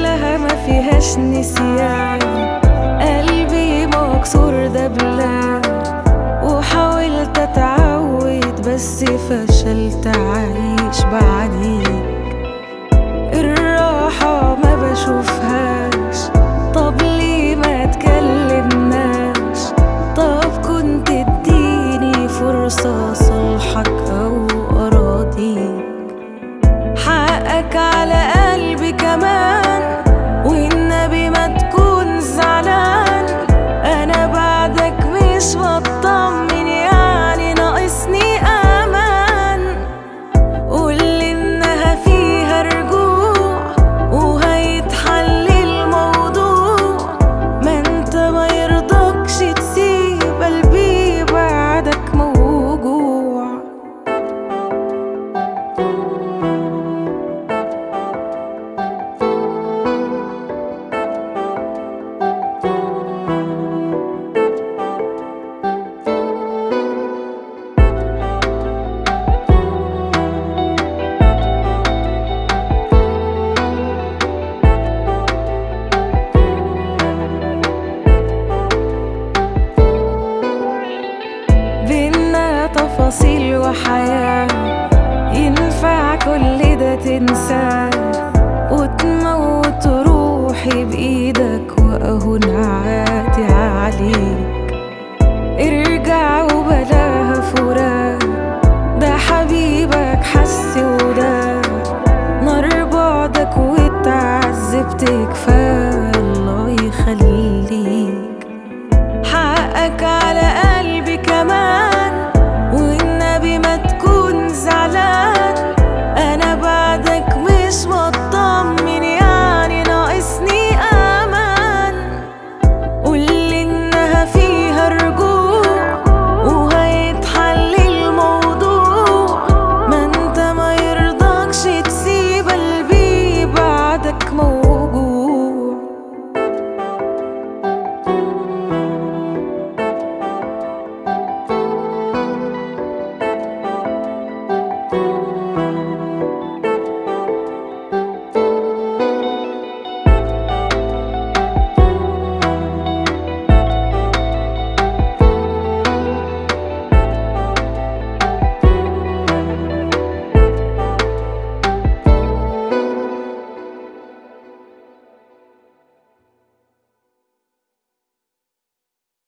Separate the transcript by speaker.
Speaker 1: كلها ما فيهاش نسيان قلبي مكسور دبلان وحاولت اتعود بس فشلت اعيش بعديك الراحة ما بشوفهاش طب ليه ما تكلمناش طب كنت اديني فرصة صلحك او اراضيك حقك على قلبي كمان والنبي ما تكون زعلان انا بعدك مش بطمن يعني ناقصني امان قولي انها فيها رجوع وهيتحل الموضوع ما انت ما يرضكش تسيب قلبي بعدك موجوع بينا تفاصيل وحياة ينفع كل ده تنساه وتموت روحي بإيدك وأهون عادي عليك ارجع وبلاها فراق ده حبيبك حس وده نار بعدك واتعذبت كفاية